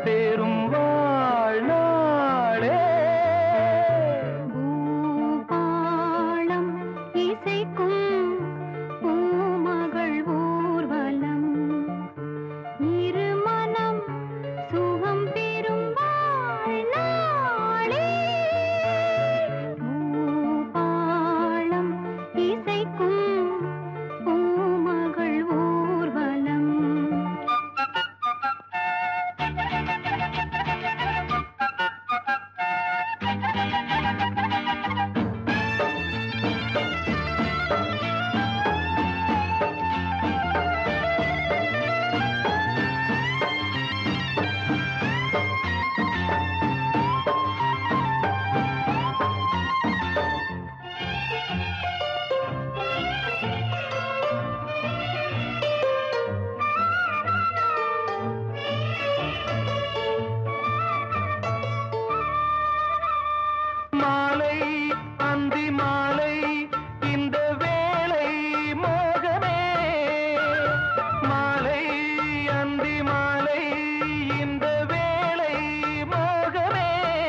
பெறும் வாழ்நாளே பூபாளம் இசைக்கும் பூமகள் ஊர்வலம் இருமனம் சுகம் பெறும் வாழ்நாளே பூபாளம் இசைக்கும் பூமகள் ஊர்வலம் மாலை அந்தி மாலை இந்த வேளை மோகமே மாலை அந்தி மாலை இந்த வேளை மோகமே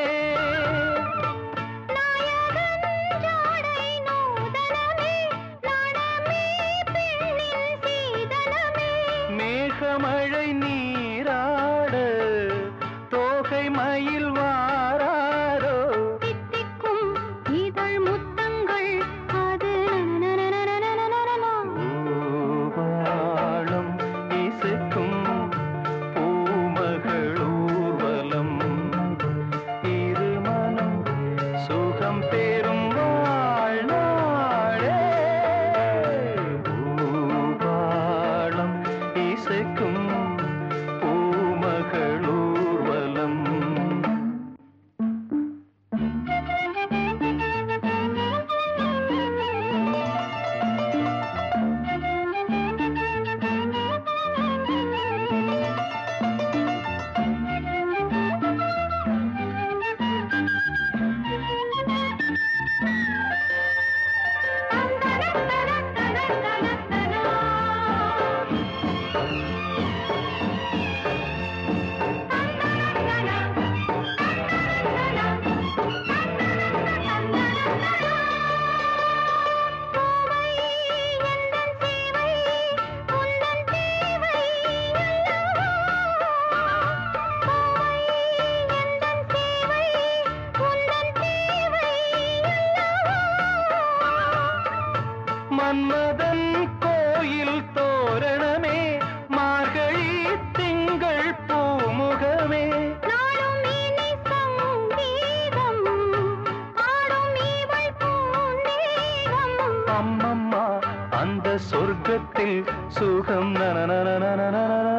நாயகன் ஜாடை நூதனமே நாணமே பெண்ணின் சீதனமே மேகமழை நீராட தோகை மயில் வாராரோ தித்திக்கும் இதழ் முத்தங்கள் அது நனநனநனநனநனநன. பூபாளம் இசைக்கும் பூமகள் ஊர்வலம் இருமனம் சுகம் பெறும் வாழ்நாளே பூபாளம் இசைக்கும் பூமகள் ஊர்வலம் மன்மதன் கோயில் தோரணமே மார்கழி திங்கள் பூமுகமே நாளும் இனி சங்கீதம் ஆடும் இவள் பூந்தேகம் அம்மம்மா அந்த சொர்க்கத்தில் சுகம் நனநனநனநனநன